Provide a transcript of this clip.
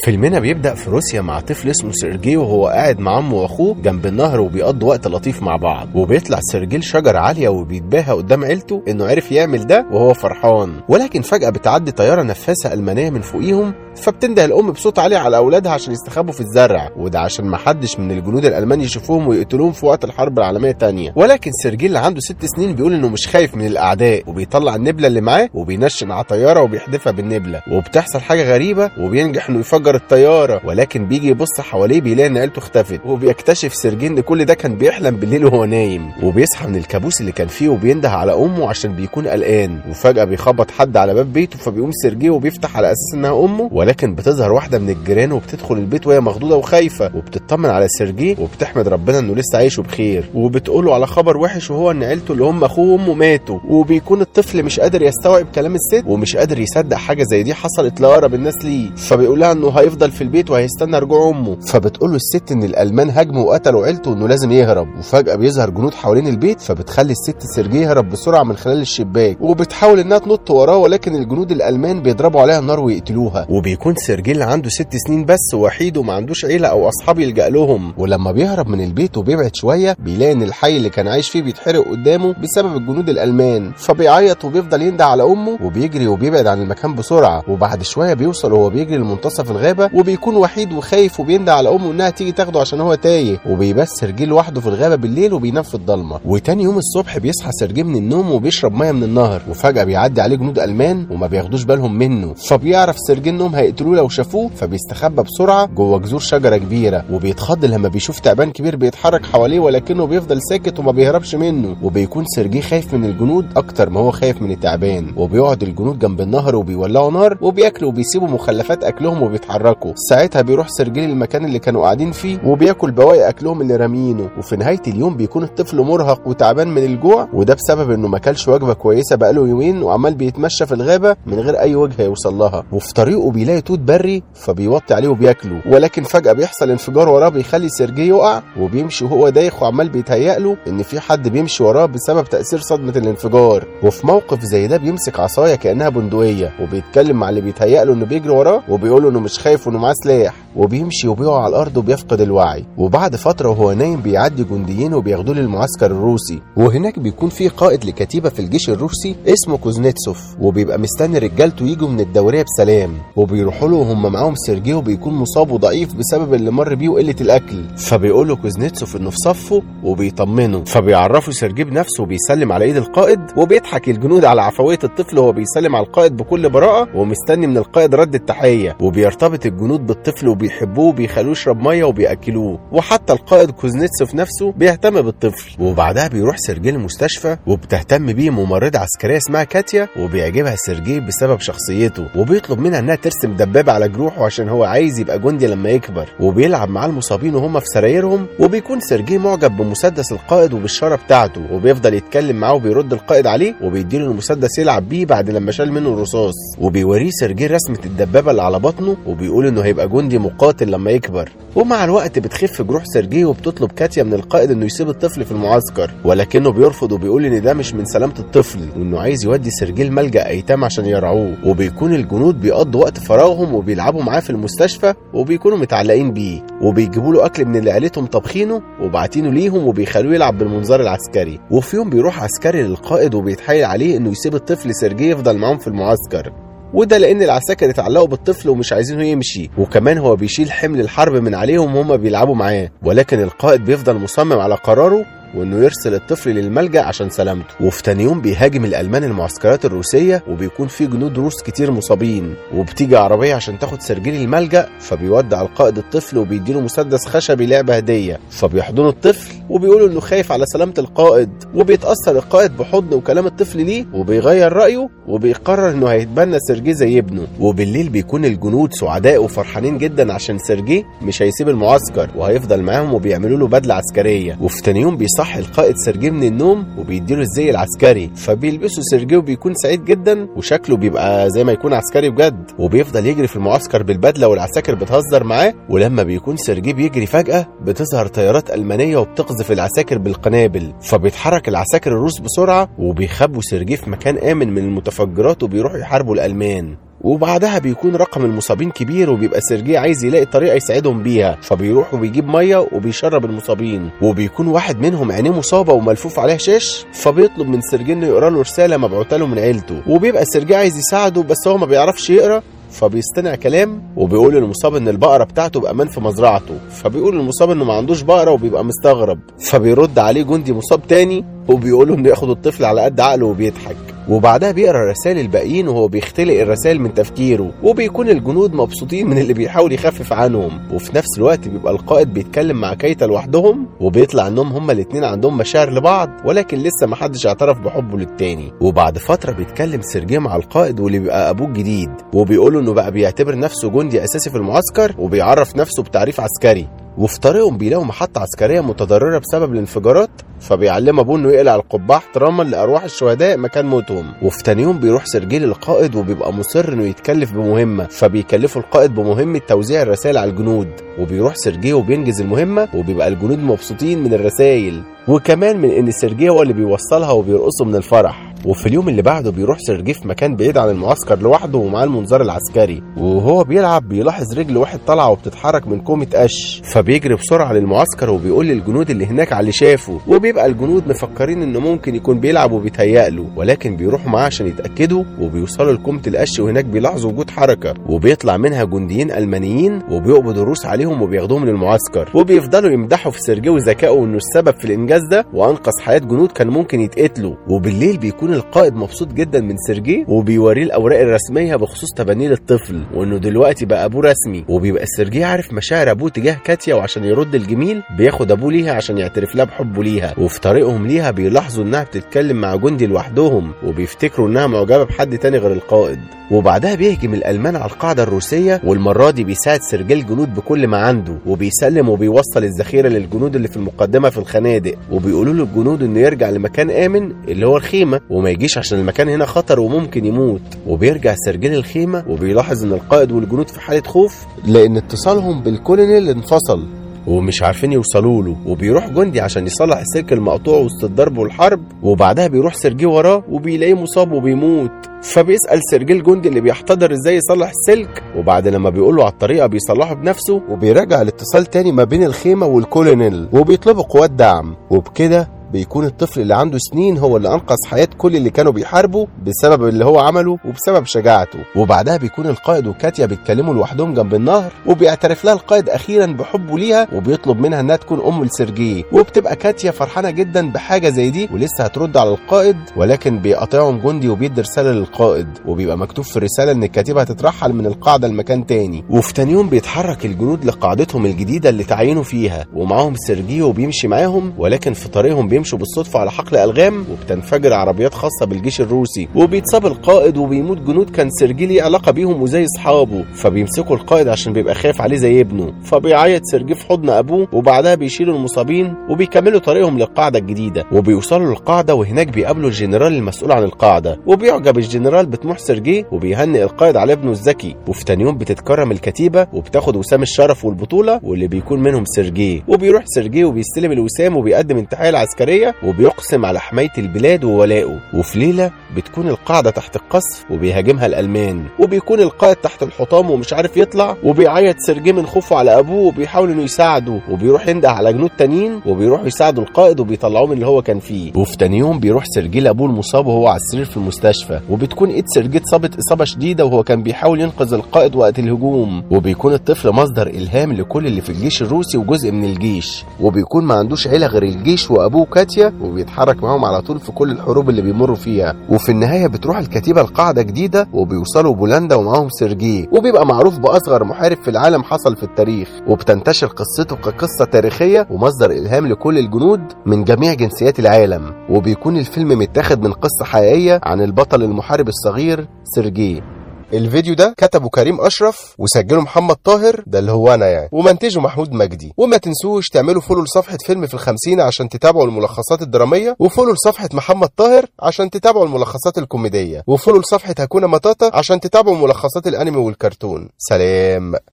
فيلمنا بيبدأ في روسيا مع طفل اسمه سيرجي وهو قاعد مع عمه واخوه جنب النهر وبيقضوا وقت لطيف مع بعض وبيطلع سيرجي لشجرة عالية وبيتباهى قدام عيلته انه عرف يعمل ده وهو فرحان ولكن فجأة بتعدي طيارة نفاثة ألمانية من فوقيهم فبتنده الأم بصوت عالي على أولادها عشان يستخبوا في الزرع وده عشان ما حدش من الجنود الألمان يشوفوهم ويقتلوهم في وقت الحرب العالمية الثانية ولكن سيرجي اللي عنده ست سنين بيقول انه مش خايف من الأعداء وبيطلع النبلة اللي معاه وبينشن على طيارة وبيحدفها بالنبلة وبتحصل حاجة غريبة وبينجح انه يفجر الطيارة ولكن بيجي يبص حواليه بيلاقي ان عيلته اختفت وبيكتشف سيرجي ان كل ده كان بيحلم بالليل وهو نايم وبيصحى من الكابوس اللي كان فيه وبينده على امه عشان بيكون قلقان وفجأة بيخبط حد على باب بيته فبيقوم سيرجي وبيفتح على اساس انها امه ولكن بتظهر واحدة من الجيران وبتدخل البيت وهي مخضوضة وخايفة وبتطمن على سيرجي وبتحمد ربنا انه لسه عايش وبخير وبتقوله على خبر وحش وهو ان عيلته اللي هم اخوه وامه ماتوا وبيكون الطفل مش قادر يستوعب كلام الست ومش قادر يصدق حاجة زي دي حصلت لأقرب الناس ليه فبيقول لها انه هيفضل في البيت وهيستنى رجوع امه فبتقول له الست ان الالمان هاجموا وقتلوا عيلته وانه لازم يهرب وفجاه بيظهر جنود حوالين البيت فبتخلي الست سيرجي يهرب بسرعه من خلال الشباك وبتحاول انها تنط وراه ولكن الجنود الالمان بيضربوا عليها النار ويقتلوها وبيكون سيرجي اللي عنده ست سنين بس وحيد وما عندوش عيله او اصحاب يلجا لهم ولما بيهرب من البيت وبيبعد شويه بيلاقي ان الحي اللي كان عايش فيه بيتحرق قدامه بسبب الجنود الالمان فبيعيط وبيفضل يندى على امه وبيجري وبيبعد عن المكان بسرعه وبعد شويه بيوصل وهو بيجري لمنتصف الغابه وبيكون وحيد وخايف وبيندى على امه انها تيجي تاخده عشان هو تايه وبيبس سيرجي لوحده في الغابه بالليل وبينام في الضلمه وتاني يوم الصبح بيصحى سيرجي من النوم وبيشرب ميه من النهر وفجاه بيعدي عليه جنود المان وما بياخدوش بالهم منه فبيعرف سيرجي انهم هيقتلوه لو شافوه فبيستخبى بسرعه جوه جذور شجره كبيره وبيتخض لما بيشوف تعبان كبير بيتحرك حواليه ولكنه بيفضل ساكت وما بيهربش منه وبيكون سيرجي خايف من الجنود اكتر ما هو خايف من التعبان وبيقعد الجنود جنب النهر وبيولعوا نار وبياكلوا وبيسيبوا مخلفات اكلهم وبيتحركوا ساعتها بيروح سيرجي للمكان اللي كانوا قاعدين فيه وبياكل بواقي اكلهم اللي رامينه وفي نهايه اليوم بيكون الطفل مرهق وتعبان من الجوع وده بسبب انه ما كلش وجبه كويسه بقاله يومين وعمال بيتمشى في الغابه من غير اي وجهه يوصل لها وفي طريقه بيلاقي توت بري فبيوطي عليه وبياكله ولكن فجاه بيحصل انفجار وراه بيخلي سيرجي يقع وبيمشي وهو دايخ وعمال بيتهيأ له ان في حد بيمشي وراه بسبب تاثير صدمه الانفجار وفي موقف زي ده بيمسك عصايه كانها بندقيه وبيتكلم مع اللي بيتهيأ له انه بيجري وراه وبيقول له انه مش خايف وانه معاه سلاح وبيمشي وبيقع على الارض وبيفقد الوعي وبعد فتره وهو نايم بيعدي جنديين وبياخدوه للمعسكر الروسي وهناك بيكون في قائد لكتيبه في الجيش الروسي اسمه كوزنيتسوف وبيبقى مستني رجالته يجوا من الدوريه بسلام وبيروحوا له وهم معاهم سيرجي وبيكون مصاب وضعيف بسبب اللي مر بيه وقله الاكل فبيقول له كوزنيتسوف انه في صفه وبيطمنه فبيعرفه سيرجي بنفسه وبيسلم على ايد القائد وبيضحك الجنود على عفويه الطفل وهو بيسلم على القائد بكل براءه ومستني من القائد رد التحيه وبيرتبط الجنود بالطفل وبيحبوه وبيخلوه يشرب ميه وبياكلوه وحتى القائد كوزنيتسوف نفسه بيهتم بالطفل وبعدها بيروح سيرجي المستشفى وبتهتم بيه ممرضه عسكريه اسمها كاتيا وبيعجبها سيرجي بسبب شخصيته وبيطلب منها انها ترسم دبابه على جروحه عشان هو عايز يبقى جندي لما يكبر وبيلعب مع المصابين وهم في سرايرهم وبيكون سيرجي معجب بمسدس القائد وبالشاره بتاعته وبيفضل يتكلم معاه وبيرد القائد عليه وبيديله المسدس يلعب بيه بعد لما شال منه الرصاص وبيوريه سيرجي رسمه الدبابه اللي على بطنه وبيقول انه هيبقى جندي مقاتل لما يكبر ومع الوقت بتخف جروح سيرجي وبتطلب كاتيا من القائد انه يسيب الطفل في المعسكر ولكنه بيرفض وبيقول ان ده مش من سلامه الطفل وانه عايز يودي سيرجي الملجا ايتام عشان يرعوه وبيكون الجنود بيقضوا وقت فراغهم وبيلعبوا معاه في المستشفى وبيكونوا متعلقين بيه وبيجيبوا له اكل من اللي عيلتهم طابخينه وبعتينه ليهم وبيخلوه يلعب بالمنظار العسكري وفي يوم بيروح عسكري للقائد وبيتحايل عليه انه يسيب الطفل سيرجي يفضل معاهم في المعسكر وده لان العساكر اتعلقوا بالطفل ومش عايزينه يمشي وكمان هو بيشيل حمل الحرب من عليهم وهم بيلعبوا معاه ولكن القائد بيفضل مصمم على قراره وانه يرسل الطفل للملجا عشان سلامته وفي تاني يوم بيهاجم الالمان المعسكرات الروسيه وبيكون في جنود روس كتير مصابين وبتيجي عربيه عشان تاخد سيرجي للملجا فبيودع القائد الطفل وبيديله مسدس خشبي لعبه هديه فبيحضنوا الطفل وبيقولوا انه خايف على سلامه القائد وبيتاثر القائد بحضن وكلام الطفل ليه وبيغير رايه وبيقرر انه هيتبنى سيرجي زي ابنه وبالليل بيكون الجنود سعداء وفرحانين جدا عشان سيرجي مش هيسيب المعسكر وهيفضل معاهم وبيعملوا له بدله عسكريه وفي تاني يوم بيصحي القائد سيرجي من النوم وبيديله الزي العسكري فبيلبسه سيرجي وبيكون سعيد جدا وشكله بيبقى زي ما يكون عسكري بجد وبيفضل يجري في المعسكر بالبدله والعساكر بتهزر معاه ولما بيكون سيرجي بيجري فجاه بتظهر طيارات المانيه وبتقذف العساكر بالقنابل فبيتحرك العساكر الروس بسرعه وبيخبوا سيرجي في مكان امن من المتفجرات وبيروحوا يحاربوا الالمان وبعدها بيكون رقم المصابين كبير وبيبقى سيرجي عايز يلاقي طريقه يساعدهم بيها فبيروح وبيجيب ميه وبيشرب المصابين وبيكون واحد منهم عينيه مصابه وملفوف عليها شاش فبيطلب من سيرجي انه يقرا له رساله مبعوثه له من عيلته وبيبقى سيرجي عايز يساعده بس هو ما بيعرفش يقرا فبيصطنع كلام وبيقول للمصاب ان البقره بتاعته بامان في مزرعته فبيقول للمصاب انه ما عندوش بقره وبيبقى مستغرب فبيرد عليه جندي مصاب تاني وبيقول له انه ياخد الطفل على قد عقله وبيضحك وبعدها بيقرا رسائل الباقيين وهو بيختلق الرسائل من تفكيره وبيكون الجنود مبسوطين من اللي بيحاول يخفف عنهم وفي نفس الوقت بيبقى القائد بيتكلم مع كايتا لوحدهم وبيطلع انهم هما الاتنين عندهم مشاعر لبعض ولكن لسه محدش اعترف بحبه للتاني وبعد فتره بيتكلم سيرجي مع القائد واللي بيبقى ابوه الجديد وبيقول له انه بقى بيعتبر نفسه جندي اساسي في المعسكر وبيعرف نفسه بتعريف عسكري وفي طريقهم بيلاقوا محطة عسكرية متضررة بسبب الانفجارات فبيعلم ابوه انه يقلع القبعة احتراما لارواح الشهداء مكان موتهم وفي تاني يوم بيروح سيرجي للقائد وبيبقى مصر انه يتكلف بمهمة فبيكلفوا القائد بمهمة توزيع الرسائل على الجنود وبيروح سيرجي وبينجز المهمة وبيبقى الجنود مبسوطين من الرسائل وكمان من ان سيرجي هو اللي بيوصلها وبيرقصوا من الفرح وفي اليوم اللي بعده بيروح سيرجي في مكان بعيد عن المعسكر لوحده ومعاه المنظار العسكري وهو بيلعب بيلاحظ رجل واحد طالعه وبتتحرك من كومة قش فبيجري بسرعه للمعسكر وبيقول للجنود اللي هناك على اللي شافه وبيبقى الجنود مفكرين انه ممكن يكون بيلعب وبيتهيأ له ولكن بيروحوا معاه عشان يتاكدوا وبيوصلوا لكومة القش وهناك بيلاحظوا وجود حركه وبيطلع منها جنديين المانيين وبيقبضوا الروس عليهم وبياخدوهم للمعسكر وبيفضلوا يمدحوا في سيرجي وذكائه انه السبب في الانجاز ده وانقذ حياه جنود كان ممكن يتقتلوا وبالليل بيكون القائد مبسوط جدا من سيرجي وبيوريه الاوراق الرسميه بخصوص تبنيه للطفل وانه دلوقتي بقى ابوه رسمي وبيبقى سيرجي عارف مشاعر ابوه تجاه كاتيا وعشان يرد الجميل بياخد ابوه ليها عشان يعترف لها بحبه ليها وفي طريقهم ليها بيلاحظوا انها بتتكلم مع جندي لوحدهم وبيفتكروا انها معجبه بحد تاني غير القائد وبعدها بيهجم الالمان على القاعده الروسيه والمره دي بيساعد سيرجي الجنود بكل ما عنده وبيسلم وبيوصل الذخيره للجنود اللي في المقدمه في الخنادق وبيقولوا له الجنود انه يرجع لمكان امن اللي هو الخيمه وما يجيش عشان المكان هنا خطر وممكن يموت وبيرجع سيرجي الخيمه وبيلاحظ ان القائد والجنود في حاله خوف لان اتصالهم بالكولونيل انفصل ومش عارفين يوصلوا له وبيروح جندي عشان يصلح السلك المقطوع وسط الضرب والحرب وبعدها بيروح سيرجي وراه وبيلاقيه مصاب وبيموت فبيسأل سيرجي الجندي اللي بيحتضر ازاي يصلح السلك وبعد لما بيقول له على الطريقه بيصلحه بنفسه وبيراجع الاتصال تاني ما بين الخيمه والكولونيل وبيطلبوا قوات دعم وبكده بيكون الطفل اللي عنده سنين هو اللي انقذ حياه كل اللي كانوا بيحاربوا بسبب اللي هو عمله وبسبب شجاعته وبعدها بيكون القائد وكاتيا بيتكلموا لوحدهم جنب النهر وبيعترف لها القائد اخيرا بحبه ليها وبيطلب منها انها تكون ام لسيرجي وبتبقى كاتيا فرحانه جدا بحاجه زي دي ولسه هترد على القائد ولكن بيقاطعهم جندي وبيدي رساله للقائد وبيبقى مكتوب في الرساله ان الكاتبه هتترحل من القاعده لمكان تاني وفي تاني يوم بيتحرك الجنود لقاعدتهم الجديده اللي تعينوا فيها ومعاهم سيرجي وبيمشي معاهم ولكن في طريقهم بيمشوا بالصدفه على حقل الغام وبتنفجر عربيات خاصه بالجيش الروسي وبيتصاب القائد وبيموت جنود كان سيرجي ليه علاقه بيهم وزي اصحابه فبيمسكوا القائد عشان بيبقى خايف عليه زي ابنه فبيعيط سيرجي في حضن ابوه وبعدها بيشيلوا المصابين وبيكملوا طريقهم للقاعده الجديده وبيوصلوا للقاعده وهناك بيقابلوا الجنرال المسؤول عن القاعده وبيعجب الجنرال بطموح سيرجي وبيهنئ القائد على ابنه الذكي وفي تاني يوم بتتكرم الكتيبه وبتاخد وسام الشرف والبطوله واللي بيكون منهم سيرجي وبيروح سيرجي وبيستلم الوسام وبيقدم التحيه العسكريه وبيقسم على حمايه البلاد وولائه وفي ليله بتكون القاعده تحت القصف وبيهاجمها الالمان وبيكون القائد تحت الحطام ومش عارف يطلع وبيعيط سيرجي من خوفه على ابوه وبيحاول انه يساعده وبيروح ينده على جنود تانيين وبيروحوا يساعدوا القائد وبيطلعوه من اللي هو كان فيه وفي تاني يوم بيروح سيرجي لابوه المصاب وهو على السرير في المستشفى وبتكون ايد سيرجي اتصابت اصابه شديده وهو كان بيحاول ينقذ القائد وقت الهجوم وبيكون الطفل مصدر الهام لكل اللي في الجيش الروسي وجزء من الجيش وبيكون ما عندوش عيله غير الجيش وابوه كاتيا وبيتحرك معاهم على طول في كل الحروب اللي بيمروا فيها وفي النهايه بتروح الكتيبه لقاعده جديده وبيوصلوا بولندا ومعاهم سيرجي وبيبقى معروف باصغر محارب في العالم حصل في التاريخ وبتنتشر قصته كقصه تاريخيه ومصدر الهام لكل الجنود من جميع جنسيات العالم وبيكون الفيلم متاخد من قصه حقيقيه عن البطل المحارب الصغير سيرجي الفيديو ده كتبه كريم اشرف وسجله محمد طاهر ده اللي هو انا يعني ومنتجه محمود مجدي وما تنسوش تعملوا فولو لصفحه فيلم في الخمسين عشان تتابعوا الملخصات الدراميه وفولو لصفحه محمد طاهر عشان تتابعوا الملخصات الكوميديه وفولو لصفحه هكونا مطاطا عشان تتابعوا ملخصات الانمي والكرتون سلام